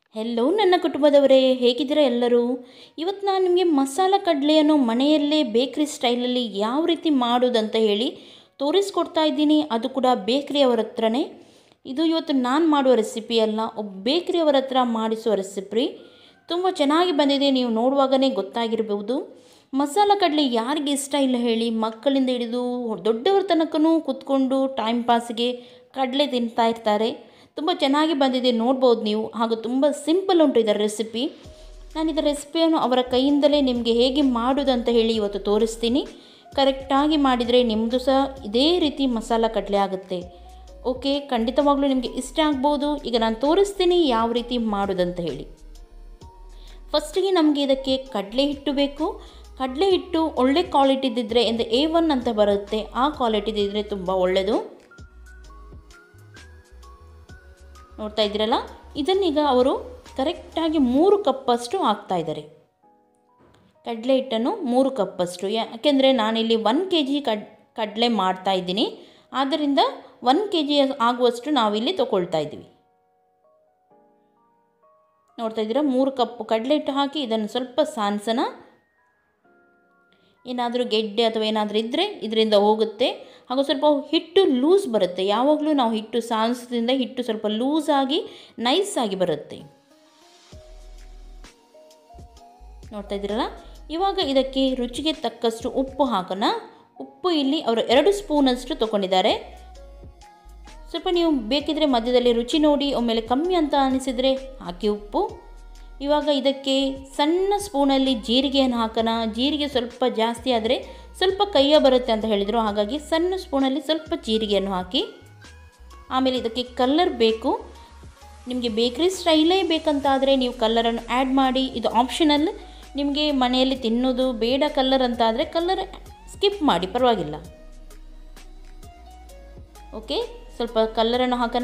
hello ನನ್ನ ಕುಟುಂಬದವರೇ ಹೇಗಿದ್ದೀರಾ ಎಲ್ಲರೂ ಇವತ್ತು ನಾನು ನಿಮಗೆ ಮಸಾಲ ಕಡಲೆಯನ್ನು ಮನೆಯಲ್ಲೇ ಬೇಕ್ರಿ ಸ್ಟೈಲಲ್ಲಿ ಯಾವ ರೀತಿ ಮಾಡೋದಂತ ಹೇಳಿ ತೋರಿಸ್ಕೊಡ್ತಾ ಇದ್ದೀನಿ ಅದು ಕೂಡ ಬೇಕ್ರಿಯವರ ಹತ್ರನೇ ಇದು ಇವತ್ತು ನಾನು ಮಾಡುವ ರೆಸಿಪಿ ಅಲ್ಲ ಒಬ್ಬ ಬೇಕ್ರಿಯವರ ಹತ್ರ ಮಾಡಿಸುವ ರೆಸಿಪಿ ತುಂಬ ಚೆನ್ನಾಗಿ ಬಂದಿದೆ ನೀವು ನೋಡುವಾಗಲೇ ಗೊತ್ತಾಗಿರ್ಬೋದು ಮಸಾಲ ಕಡಲೆ ಯಾರಿಗೆ ಇಷ್ಟ ಇಲ್ಲ ಹೇಳಿ ಮಕ್ಕಳಿಂದ ಹಿಡಿದು ದೊಡ್ಡವರ ತನಕನೂ ಕೂತ್ಕೊಂಡು ಟೈಮ್ ಪಾಸ್ಗೆ ಕಡಲೆ ತಿಂತಾ ಇರ್ತಾರೆ ತುಂಬ ಚೆನ್ನಾಗಿ ಬಂದಿದೆ ನೋಡ್ಬೋದು ನೀವು ಹಾಗೂ ತುಂಬ ಸಿಂಪಲ್ ಉಂಟು ಇದರ ರೆಸಿಪಿ ನಾನು ಇದರ ರೆಸಿಪಿಯನ್ನು ಅವರ ಕೈಯಿಂದಲೇ ನಿಮಗೆ ಹೇಗೆ ಮಾಡೋದು ಅಂತ ಹೇಳಿ ಇವತ್ತು ತೋರಿಸ್ತೀನಿ ಕರೆಕ್ಟಾಗಿ ಮಾಡಿದರೆ ನಿಮ್ಮದು ಸಹ ಇದೇ ರೀತಿ ಮಸಾಲ ಕಡಲೆ ಆಗುತ್ತೆ ಓಕೆ ಖಂಡಿತವಾಗ್ಲೂ ನಿಮಗೆ ಇಷ್ಟ ಆಗ್ಬೋದು ಈಗ ನಾನು ತೋರಿಸ್ತೀನಿ ಯಾವ ರೀತಿ ಮಾಡೋದಂತ ಹೇಳಿ ಫಸ್ಟಿಗೆ ನಮಗೆ ಇದಕ್ಕೆ ಕಡಲೆ ಹಿಟ್ಟು ಬೇಕು ಕಡಲೆ ಹಿಟ್ಟು ಒಳ್ಳೆ ಕ್ವಾಲಿಟಿದಿದ್ದರೆ ಅಂದರೆ ಎ ಒನ್ ಅಂತ ಬರುತ್ತೆ ಆ ಕ್ವಾಲಿಟಿದಿದ್ದರೆ ತುಂಬ ಒಳ್ಳೆಯದು ನೋಡ್ತಾ ಇದ್ದೀರಲ್ಲ ಇದನ್ನೀಗ ಅವರು ಕರೆಕ್ಟಾಗಿ ಮೂರು ಕಪ್ಪಷ್ಟು ಹಾಕ್ತಾ ಇದ್ದಾರೆ ಕಡಲೆ ಹಿಟ್ಟನ್ನು ಮೂರು ಕಪ್ಪಷ್ಟು ಯಾಕೆಂದರೆ ನಾನಿಲ್ಲಿ ಒನ್ ಕೆ ಜಿ ಕಡ್ ಕಡಲೆ ಮಾಡ್ತಾ ಇದ್ದೀನಿ ಆದ್ದರಿಂದ ಒನ್ ಕೆ ಜಿ ಆಗುವಷ್ಟು ನಾವಿಲ್ಲಿ ತೊಗೊಳ್ತಾ ಇದ್ದೀವಿ ನೋಡ್ತಾ ಇದ್ದೀರಾ ಮೂರು ಕಪ್ಪು ಕಡಲೆ ಹಿಟ್ಟು ಹಾಕಿ ಇದನ್ನು ಸ್ವಲ್ಪ ಸಾನ್ಸನ ಏನಾದರೂ ಗೆಡ್ಡೆ ಅಥವಾ ಏನಾದರೂ ಇದ್ದರೆ ಇದರಿಂದ ಹೋಗುತ್ತೆ ಹಾಗೂ ಸ್ವಲ್ಪ ಹಿಟ್ಟು ಲೂಸ್ ಬರುತ್ತೆ ಯಾವಾಗಲೂ ನಾವು ಹಿಟ್ಟು ಸಾನ್ಸದಿಂದ ಹಿಟ್ಟು ಸ್ವಲ್ಪ ಲೂಸ್ ಆಗಿ ನೈಸ್ ಆಗಿ ಬರುತ್ತೆ ನೋಡ್ತಾ ಇದ್ದೀರಲ್ಲ ಇವಾಗ ಇದಕ್ಕೆ ರುಚಿಗೆ ತಕ್ಕಷ್ಟು ಉಪ್ಪು ಹಾಕೋಣ ಉಪ್ಪು ಇಲ್ಲಿ ಅವರು ಎರಡು ಸ್ಪೂನಷ್ಟು ತೊಗೊಂಡಿದ್ದಾರೆ ಸ್ವಲ್ಪ ನೀವು ಬೇಕಿದ್ರೆ ಮಧ್ಯದಲ್ಲಿ ರುಚಿ ನೋಡಿ ಒಮ್ಮೆಲೆ ಕಮ್ಮಿ ಅಂತ ಅನಿಸಿದರೆ ಹಾಕಿ ಉಪ್ಪು ಇವಾಗ ಇದಕ್ಕೆ ಸಣ್ಣ ಸ್ಪೂನಲ್ಲಿ ಜೀರಿಗೆಯನ್ನು ಹಾಕೋಣ ಜೀರಿಗೆ ಸ್ವಲ್ಪ ಜಾಸ್ತಿ ಆದರೆ ಸ್ವಲ್ಪ ಕೈಯ ಬರುತ್ತೆ ಅಂತ ಹೇಳಿದರು ಹಾಗಾಗಿ ಸಣ್ಣ ಸ್ಪೂನಲ್ಲಿ ಸ್ವಲ್ಪ ಜೀರಿಗೆಯನ್ನು ಹಾಕಿ ಆಮೇಲೆ ಇದಕ್ಕೆ ಕಲ್ಲರ್ ಬೇಕು ನಿಮಗೆ ಬೇಕ್ರಿ ಸ್ಟೈಲೇ ಬೇಕಂತಾದರೆ ನೀವು ಕಲ್ಲರನ್ನು ಆ್ಯಡ್ ಮಾಡಿ ಇದು ಆಪ್ಷನಲ್ ನಿಮಗೆ ಮನೆಯಲ್ಲಿ ತಿನ್ನೋದು ಬೇಡ ಕಲ್ಲರ್ ಅಂತ ಆದರೆ ಕಲ್ಲರ್ ಸ್ಕಿಪ್ ಮಾಡಿ ಪರವಾಗಿಲ್ಲ ಓಕೆ ಸ್ವಲ್ಪ ಕಲ್ಲರನ್ನು ಹಾಕೋಣ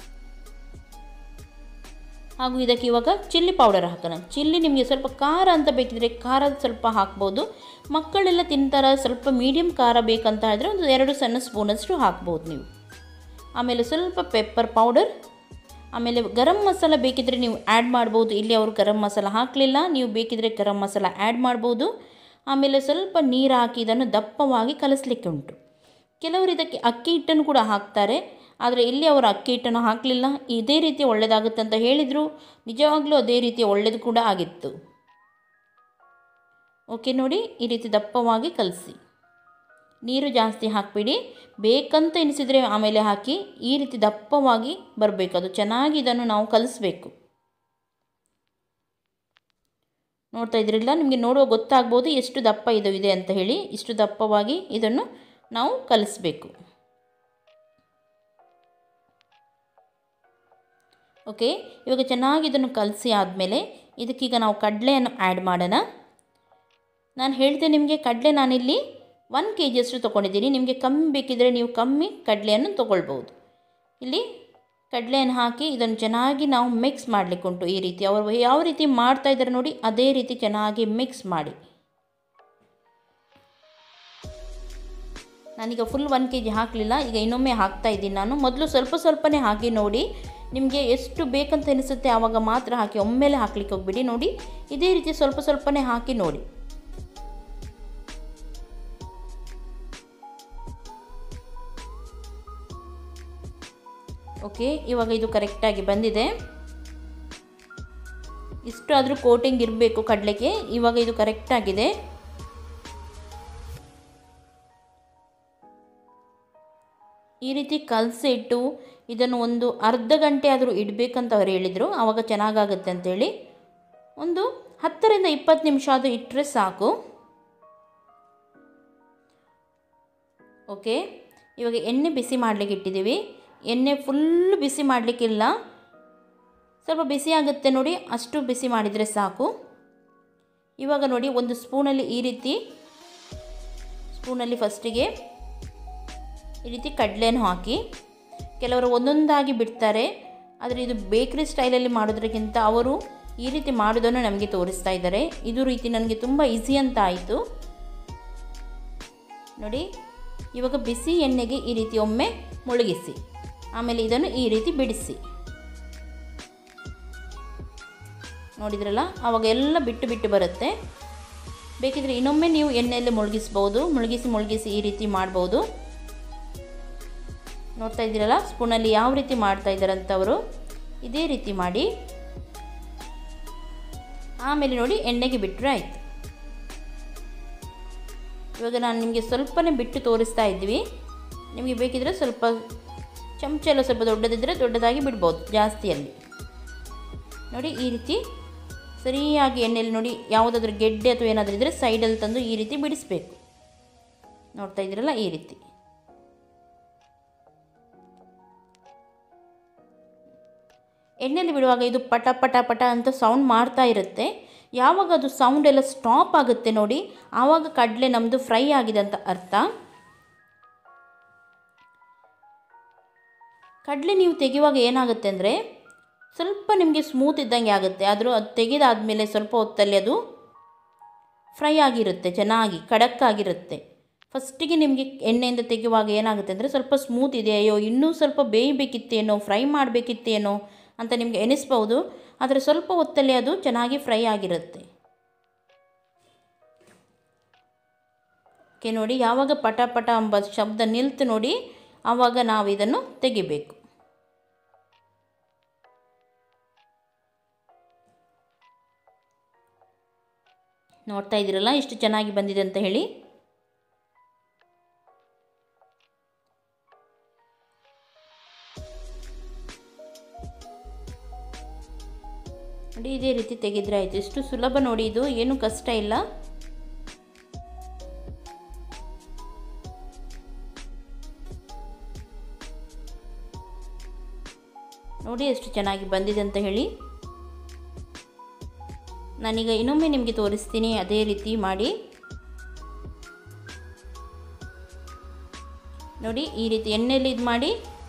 ಹಾಗೂ ಇದಕ್ಕೆ ಇವಾಗ ಚಿಲ್ಲಿ ಪೌಡರ್ ಹಾಕೋಣ ಚಿಲ್ಲಿ ನಿಮಗೆ ಸ್ವಲ್ಪ ಖಾರ ಅಂತ ಬೇಕಿದ್ರೆ ಖಾರ ಸ್ವಲ್ಪ ಹಾಕ್ಬೋದು ಮಕ್ಕಳೆಲ್ಲ ತಿಂತಾರೆ ಸ್ವಲ್ಪ ಮೀಡಿಯಮ್ ಖಾರ ಬೇಕಂತ ಹೇಳಿದ್ರೆ ಒಂದು ಎರಡು ಸಣ್ಣ ಸ್ಪೂನಷ್ಟು ಹಾಕ್ಬೋದು ನೀವು ಆಮೇಲೆ ಸ್ವಲ್ಪ ಪೆಪ್ಪರ್ ಪೌಡರ್ ಆಮೇಲೆ ಗರಂ ಮಸಾಲ ಬೇಕಿದ್ರೆ ನೀವು ಆ್ಯಡ್ ಮಾಡ್ಬೋದು ಇಲ್ಲಿ ಅವರು ಗರಂ ಮಸಾಲ ಹಾಕಲಿಲ್ಲ ನೀವು ಬೇಕಿದ್ರೆ ಗರಂ ಮಸಾಲ ಆ್ಯಡ್ ಮಾಡ್ಬೋದು ಆಮೇಲೆ ಸ್ವಲ್ಪ ನೀರು ಹಾಕಿ ಇದನ್ನು ದಪ್ಪವಾಗಿ ಕಲಿಸ್ಲಿಕ್ಕೆ ಉಂಟು ಕೆಲವರು ಇದಕ್ಕೆ ಅಕ್ಕಿ ಹಿಟ್ಟನ್ನು ಕೂಡ ಹಾಕ್ತಾರೆ ಆದರೆ ಇಲ್ಲಿ ಅವರು ಅಕ್ಕಿ ಹಿಟ್ಟನ್ನು ಹಾಕಲಿಲ್ಲ ಇದೇ ರೀತಿ ಒಳ್ಳೆಯದಾಗುತ್ತೆ ಅಂತ ಹೇಳಿದರು ನಿಜವಾಗ್ಲೂ ಅದೇ ರೀತಿ ಒಳ್ಳೆಯದು ಕೂಡ ಆಗಿತ್ತು ಓಕೆ ನೋಡಿ ಈ ರೀತಿ ದಪ್ಪವಾಗಿ ಕಲಸಿ ನೀರು ಜಾಸ್ತಿ ಹಾಕಿಬಿಡಿ ಬೇಕಂತ ಎನಿಸಿದರೆ ಆಮೇಲೆ ಹಾಕಿ ಈ ರೀತಿ ದಪ್ಪವಾಗಿ ಬರಬೇಕು ಅದು ಚೆನ್ನಾಗಿ ಇದನ್ನು ನಾವು ಕಲಿಸ್ಬೇಕು ನೋಡ್ತಾ ಇದ್ರಿಲ್ಲ ನಿಮಗೆ ನೋಡುವ ಗೊತ್ತಾಗ್ಬೋದು ಎಷ್ಟು ದಪ್ಪ ಇದು ಇದೆ ಅಂತ ಹೇಳಿ ಇಷ್ಟು ದಪ್ಪವಾಗಿ ಇದನ್ನು ನಾವು ಕಲಿಸ್ಬೇಕು ಓಕೆ ಇವಾಗ ಚೆನ್ನಾಗಿ ಇದನ್ನು ಕಲಸಿ ಆದಮೇಲೆ ಇದಕ್ಕೀಗ ನಾವು ಕಡಲೆಯನ್ನು ಆ್ಯಡ್ ಮಾಡೋಣ ನಾನು ಹೇಳಿದೆ ನಿಮಗೆ ಕಡಲೆ ನಾನಿಲ್ಲಿ ಒನ್ ಕೆ ಜಿಯಷ್ಟು ತೊಗೊಂಡಿದ್ದೀನಿ ನಿಮಗೆ ಕಮ್ಮಿ ಬೇಕಿದ್ದರೆ ನೀವು ಕಮ್ಮಿ ಕಡಲೆಯನ್ನು ತೊಗೊಳ್ಬೋದು ಇಲ್ಲಿ ಕಡಲೆಯನ್ನು ಹಾಕಿ ಇದನ್ನು ಚೆನ್ನಾಗಿ ನಾವು ಮಿಕ್ಸ್ ಮಾಡಲಿಕ್ಕೆ ಉಂಟು ಈ ರೀತಿ ಅವರು ಯಾವ ರೀತಿ ಮಾಡ್ತಾ ಇದ್ದಾರೆ ನೋಡಿ ಅದೇ ರೀತಿ ಚೆನ್ನಾಗಿ ಮಿಕ್ಸ್ ಮಾಡಿ ನಾನೀಗ ಫುಲ್ ಒನ್ ಕೆ ಜಿ ಹಾಕಲಿಲ್ಲ ಈಗ ಇನ್ನೊಮ್ಮೆ ಹಾಕ್ತಾ ಇದ್ದೀನಿ ನಾನು ಮೊದಲು ಸ್ವಲ್ಪ ಸ್ವಲ್ಪನೇ ಹಾಕಿ ನೋಡಿ ನಿಮಗೆ ಎಷ್ಟು ಬೇಕಂತ ಅನಿಸುತ್ತೆ ಆವಾಗ ಮಾತ್ರ ಹಾಕಿ ಒಮ್ಮೆಲೆ ಹಾಕ್ಲಿಕ್ಕೆ ಹೋಗ್ಬಿಡಿ ನೋಡಿ ಇದೇ ರೀತಿ ಸ್ವಲ್ಪ ಸ್ವಲ್ಪನೇ ಹಾಕಿ ನೋಡಿ ಓಕೆ ಇವಾಗ ಇದು ಕರೆಕ್ಟಾಗಿ ಬಂದಿದೆ ಇಷ್ಟು ಆದರೂ ಕೋಟಿಂಗ್ ಇರಬೇಕು ಕಡಲೆಗೆ ಇವಾಗ ಇದು ಕರೆಕ್ಟಾಗಿದೆ ಈ ರೀತಿ ಕಲಸಿ ಇಟ್ಟು ಇದನ್ನು ಒಂದು ಅರ್ಧ ಗಂಟೆ ಆದರೂ ಇಡಬೇಕಂತ ಅವ್ರು ಹೇಳಿದರು ಆವಾಗ ಚೆನ್ನಾಗಾಗುತ್ತೆ ಅಂತೇಳಿ ಒಂದು ಹತ್ತರಿಂದ ಇಪ್ಪತ್ತು ನಿಮಿಷ ಅದು ಇಟ್ಟರೆ ಸಾಕು ಓಕೆ ಇವಾಗ ಎಣ್ಣೆ ಬಿಸಿ ಮಾಡಲಿಕ್ಕೆ ಇಟ್ಟಿದ್ದೀವಿ ಎಣ್ಣೆ ಫುಲ್ಲು ಬಿಸಿ ಮಾಡಲಿಕ್ಕಿಲ್ಲ ಸ್ವಲ್ಪ ಬಿಸಿ ಆಗುತ್ತೆ ನೋಡಿ ಅಷ್ಟು ಬಿಸಿ ಮಾಡಿದರೆ ಸಾಕು ಇವಾಗ ನೋಡಿ ಒಂದು ಸ್ಪೂನಲ್ಲಿ ಈ ರೀತಿ ಸ್ಪೂನಲ್ಲಿ ಫಸ್ಟಿಗೆ ಈ ರೀತಿ ಕಡಲೆಯನ್ನು ಹಾಕಿ ಕೆಲವರು ಒಂದೊಂದಾಗಿ ಬಿಡ್ತಾರೆ ಆದರೆ ಇದು ಬೇಕ್ರಿ ಸ್ಟೈಲಲ್ಲಿ ಮಾಡೋದ್ರಕ್ಕಿಂತ ಅವರು ಈ ರೀತಿ ಮಾಡೋದನ್ನು ನಮಗೆ ತೋರಿಸ್ತಾ ಇದ್ದಾರೆ ಇದು ರೀತಿ ನನಗೆ ತುಂಬ ಈಸಿ ಅಂತ ಆಯಿತು ನೋಡಿ ಇವಾಗ ಬಿಸಿ ಎಣ್ಣೆಗೆ ಈ ರೀತಿ ಒಮ್ಮೆ ಮುಳುಗಿಸಿ ಆಮೇಲೆ ಇದನ್ನು ಈ ರೀತಿ ಬಿಡಿಸಿ ನೋಡಿದ್ರಲ್ಲ ಆವಾಗ ಎಲ್ಲ ಬಿಟ್ಟು ಬಿಟ್ಟು ಬರುತ್ತೆ ಬೇಕಿದ್ರೆ ಇನ್ನೊಮ್ಮೆ ನೀವು ಎಣ್ಣೆಯಲ್ಲಿ ಮುಳುಗಿಸ್ಬೋದು ಮುಳುಗಿಸಿ ಮುಳುಗಿಸಿ ಈ ರೀತಿ ಮಾಡ್ಬೋದು ನೋಡ್ತಾ ಇದ್ದೀರಲ್ಲ ಸ್ಪೂನಲ್ಲಿ ಯಾವ ರೀತಿ ಮಾಡ್ತಾ ಇದ್ದಾರಂತವರು ಇದೇ ರೀತಿ ಮಾಡಿ ಆಮೇಲೆ ನೋಡಿ ಎಣ್ಣೆಗೆ ಬಿಟ್ಟರೆ ಆಯಿತು ಇವಾಗ ನಾನು ನಿಮಗೆ ಸ್ವಲ್ಪನೇ ಬಿಟ್ಟು ತೋರಿಸ್ತಾ ಇದ್ವಿ ನಿಮಗೆ ಬೇಕಿದ್ರೆ ಸ್ವಲ್ಪ ಚಮಚ ಎಲ್ಲ ಸ್ವಲ್ಪ ದೊಡ್ಡದಿದ್ದರೆ ದೊಡ್ಡದಾಗಿ ಬಿಡ್ಬೋದು ಜಾಸ್ತಿಯಲ್ಲಿ ನೋಡಿ ಈ ರೀತಿ ಸರಿಯಾಗಿ ಎಣ್ಣೆಯಲ್ಲಿ ನೋಡಿ ಯಾವುದಾದ್ರೂ ಗೆಡ್ಡೆ ಅಥವಾ ಏನಾದರೂ ಇದ್ದರೆ ಸೈಡಲ್ಲಿ ತಂದು ಈ ರೀತಿ ಬಿಡಿಸ್ಬೇಕು ನೋಡ್ತಾ ಇದ್ದೀರಲ್ಲ ಈ ರೀತಿ ಎಣ್ಣೆಯಲ್ಲಿ ಬಿಡುವಾಗ ಇದು ಪಟ ಪಟ ಪಟ ಅಂತ ಸೌಂಡ್ ಮಾಡ್ತಾ ಇರುತ್ತೆ ಯಾವಾಗ ಅದು ಸೌಂಡ್ ಎಲ್ಲ ಸ್ಟಾಪ್ ಆಗುತ್ತೆ ನೋಡಿ ಆವಾಗ ಕಡಲೆ ನಮ್ಮದು ಫ್ರೈ ಆಗಿದೆ ಅಂತ ಅರ್ಥ ಕಡಲೆ ನೀವು ತೆಗೆಯುವಾಗ ಏನಾಗುತ್ತೆ ಅಂದರೆ ಸ್ವಲ್ಪ ನಿಮಗೆ ಸ್ಮೂತ್ ಇದ್ದಂಗೆ ಆಗುತ್ತೆ ಆದರೂ ಅದು ತೆಗೆದಾದಮೇಲೆ ಸ್ವಲ್ಪ ಹೊತ್ತಲ್ಲಿ ಅದು ಫ್ರೈ ಆಗಿರುತ್ತೆ ಚೆನ್ನಾಗಿ ಖಡಕ್ ಆಗಿರುತ್ತೆ ಫಸ್ಟಿಗೆ ನಿಮಗೆ ಎಣ್ಣೆಯಿಂದ ತೆಗೆಯುವಾಗ ಏನಾಗುತ್ತೆ ಅಂದರೆ ಸ್ವಲ್ಪ ಸ್ಮೂತ್ ಇದೆ ಅಯ್ಯೋ ಇನ್ನೂ ಸ್ವಲ್ಪ ಬೇಯಬೇಕಿತ್ತೇನೋ ಫ್ರೈ ಮಾಡಬೇಕಿತ್ತೇನೋ ಅಂತ ನಿಮಗೆ ಎನಿಸ್ಬೋದು ಆದರೆ ಸ್ವಲ್ಪ ಹೊತ್ತಲ್ಲಿ ಅದು ಚೆನ್ನಾಗಿ ಫ್ರೈ ಆಗಿರುತ್ತೆ ಓಕೆ ನೋಡಿ ಯಾವಾಗ ಪಟ ಪಟ ಎಂಬ ಶಬ್ದ ನಿಲ್ತು ನೋಡಿ ಆವಾಗ ನಾವು ಇದನ್ನು ತೆಗಿಬೇಕು ನೋಡ್ತಾ ಇದ್ದೀರಲ್ಲ ಎಷ್ಟು ಚೆನ್ನಾಗಿ ಬಂದಿದೆ ಅಂತ ಹೇಳಿ ನೋಡಿ ಇದೇ ರೀತಿ ತೆಗೆದ್ರೆ ಆಯಿತು ಎಷ್ಟು ಸುಲಭ ನೋಡಿ ಇದು ಏನು ಕಷ್ಟ ಇಲ್ಲ ನೋಡಿ ಎಷ್ಟು ಚೆನ್ನಾಗಿ ಬಂದಿದೆ ಅಂತ ಹೇಳಿ ನಾನೀಗ ಇನ್ನೊಮ್ಮೆ ನಿಮಗೆ ತೋರಿಸ್ತೀನಿ ಅದೇ ರೀತಿ ಮಾಡಿ ನೋಡಿ ಈ ರೀತಿ ಎಣ್ಣೆಯಲ್ಲಿ ಇದು ಮಾಡಿ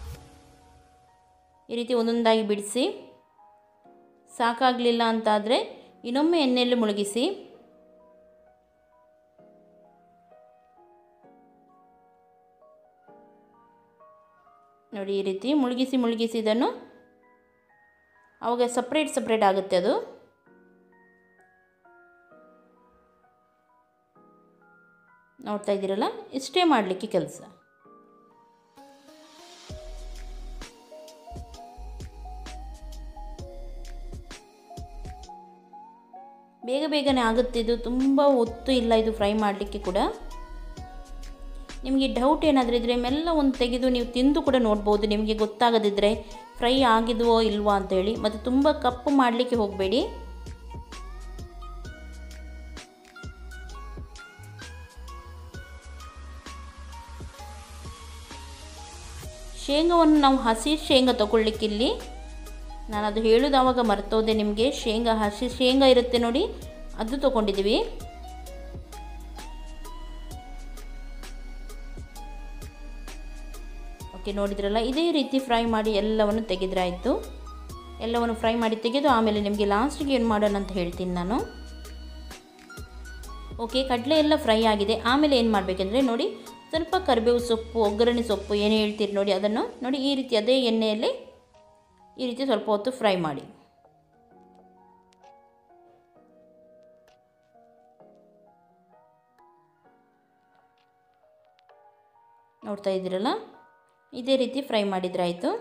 ಈ ರೀತಿ ಒಂದೊಂದಾಗಿ ಬಿಡಿಸಿ ಸಾಕಾಗಲಿಲ್ಲ ಅಂತಾದರೆ ಇನ್ನೊಮ್ಮೆ ಎಣ್ಣೆಯಲ್ಲಿ ಮುಳುಗಿಸಿ ನೋಡಿ ಈ ರೀತಿ ಮುಳುಗಿಸಿ ಮುಳುಗಿಸಿ ಇದನ್ನು ಅವಾಗ ಸಪ್ರೇಟ್ ಸಪ್ರೇಟ್ ಆಗುತ್ತೆ ಅದು ನೋಡ್ತಾ ಇದ್ದೀರಲ್ಲ ಇಷ್ಟೇ ಮಾಡಲಿಕ್ಕೆ ಕೆಲಸ ಬೇಗ ಬೇಗನೆ ಆಗುತ್ತೆ ಇದು ತುಂಬ ಹೊತ್ತು ಇಲ್ಲ ಇದು ಫ್ರೈ ಮಾಡಲಿಕ್ಕೆ ಕೂಡ ನಿಮಗೆ ಡೌಟ್ ಏನಾದರೂ ಇದ್ದರೆ ಮೆಲ್ಲ ಒಂದು ತೆಗೆದು ನೀವು ತಿಂದು ಕೂಡ ನೋಡ್ಬೋದು ನಿಮಗೆ ಗೊತ್ತಾಗದಿದ್ದರೆ ಫ್ರೈ ಆಗಿದ್ವೋ ಇಲ್ವಾ ಅಂತೇಳಿ ಮತ್ತು ತುಂಬ ಕಪ್ಪು ಮಾಡಲಿಕ್ಕೆ ಹೋಗಬೇಡಿ ಶೇಂಗಾವನ್ನು ನಾವು ಹಸಿ ಶೇಂಗಾ ತಗೊಳ್ಳಿಕ್ಕಿಲ್ಲಿ ನಾನು ಅದು ಹೇಳೋದು ಆವಾಗ ಮರ್ತೋದೆ ನಿಮಗೆ ಶೇಂಗಾ ಹಸಿ ಶೇಂಗಾ ಇರುತ್ತೆ ನೋಡಿ ಅದು ತೊಗೊಂಡಿದ್ದೀವಿ ಓಕೆ ನೋಡಿದ್ರಲ್ಲ ಇದೇ ರೀತಿ ಫ್ರೈ ಮಾಡಿ ಎಲ್ಲವನ್ನು ತೆಗೆದ್ರೆ ಆಯಿತು ಎಲ್ಲವನ್ನು ಫ್ರೈ ಮಾಡಿ ತೆಗೆದು ಆಮೇಲೆ ನಿಮಗೆ ಲಾಸ್ಟಿಗೆ ಏನು ಮಾಡೋಣ ಅಂತ ಹೇಳ್ತೀನಿ ನಾನು ಓಕೆ ಕಡಲೆ ಎಲ್ಲ ಫ್ರೈ ಆಗಿದೆ ಆಮೇಲೆ ಏನು ಮಾಡಬೇಕೆಂದ್ರೆ ನೋಡಿ ಸ್ವಲ್ಪ ಕರಿಬೇವು ಸೊಪ್ಪು ಒಗ್ಗರಣೆ ಸೊಪ್ಪು ಏನು ಹೇಳ್ತೀರಿ ನೋಡಿ ಅದನ್ನು ನೋಡಿ ಈ ರೀತಿ ಅದೇ ಎಣ್ಣೆಯಲ್ಲಿ ಈ ರೀತಿ ಸ್ವಲ್ಪ ಹೊತ್ತು ಫ್ರೈ ಮಾಡಿ ನೋಡ್ತಾ ಇದ್ದೀರಲ್ಲ ಇದೇ ರೀತಿ ಫ್ರೈ ಮಾಡಿದ್ರೆ ಆಯಿತು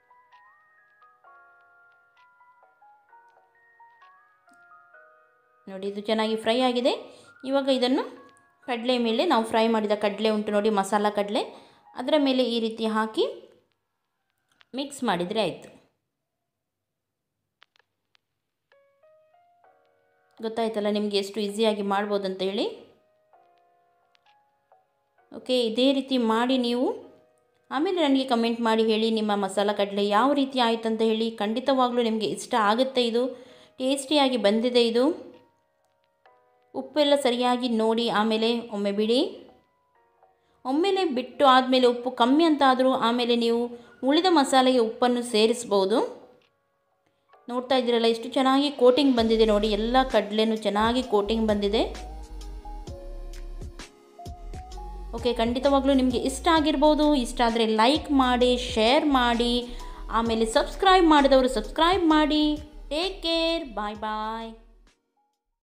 ನೋಡಿ ಇದು ಚೆನ್ನಾಗಿ ಫ್ರೈ ಆಗಿದೆ ಇವಾಗ ಇದನ್ನು ಕಡಲೆ ಮೇಲೆ ನಾವು ಫ್ರೈ ಮಾಡಿದ ಕಡಲೆ ಉಂಟು ನೋಡಿ ಮಸಾಲ ಕಡಲೆ ಅದರ ಮೇಲೆ ಈ ರೀತಿ ಹಾಕಿ ಮಿಕ್ಸ್ ಮಾಡಿದರೆ ಆಯಿತು ಗೊತ್ತಾಯ್ತಲ್ಲ ನಿಮಗೆ ಎಷ್ಟು ಈಸಿಯಾಗಿ ಮಾಡ್ಬೋದು ಅಂತ ಹೇಳಿ ಓಕೆ ಇದೇ ರೀತಿ ಮಾಡಿ ನೀವು ಆಮೇಲೆ ನನಗೆ ಕಮೆಂಟ್ ಮಾಡಿ ಹೇಳಿ ನಿಮ್ಮ ಮಸಾಲ ಕಡಲೆ ಯಾವ ರೀತಿ ಆಯ್ತು ಅಂತ ಹೇಳಿ ಖಂಡಿತವಾಗ್ಲೂ ನಿಮಗೆ ಇಷ್ಟ ಆಗುತ್ತೆ ಇದು ಟೇಸ್ಟಿಯಾಗಿ ಬಂದಿದೆ ಇದು ಉಪ್ಪೆಲ್ಲ ಸರಿಯಾಗಿ ನೋಡಿ ಆಮೇಲೆ ಒಮ್ಮೆ ಬಿಡಿ ಒಮ್ಮೆಲೆ ಬಿಟ್ಟು ಆದಮೇಲೆ ಉಪ್ಪು ಕಮ್ಮಿ ಅಂತ ಆದರೂ ಆಮೇಲೆ ನೀವು ಉಳಿದ ಮಸಾಲೆಗೆ ಉಪ್ಪನ್ನು ಸೇರಿಸ್ಬೋದು ನೋಡ್ತಾ ಇದ್ದೀರಲ್ಲ ಎಷ್ಟು ಚೆನ್ನಾಗಿ ಕೋಟಿಂಗ್ ಬಂದಿದೆ ನೋಡಿ ಎಲ್ಲ ಕಡಲೆನೂ ಚೆನ್ನಾಗಿ ಕೋಟಿಂಗ್ ಬಂದಿದೆ ಓಕೆ ಖಂಡಿತವಾಗ್ಲೂ ನಿಮಗೆ ಇಷ್ಟ ಆಗಿರ್ಬೋದು ಇಷ್ಟ ಆದರೆ ಲೈಕ್ ಮಾಡಿ ಶೇರ್ ಮಾಡಿ ಆಮೇಲೆ ಸಬ್ಸ್ಕ್ರೈಬ್ ಮಾಡಿದವರು ಸಬ್ಸ್ಕ್ರೈಬ್ ಮಾಡಿ ಟೇಕ್ ಕೇರ್ ಬಾಯ್ ಬಾಯ್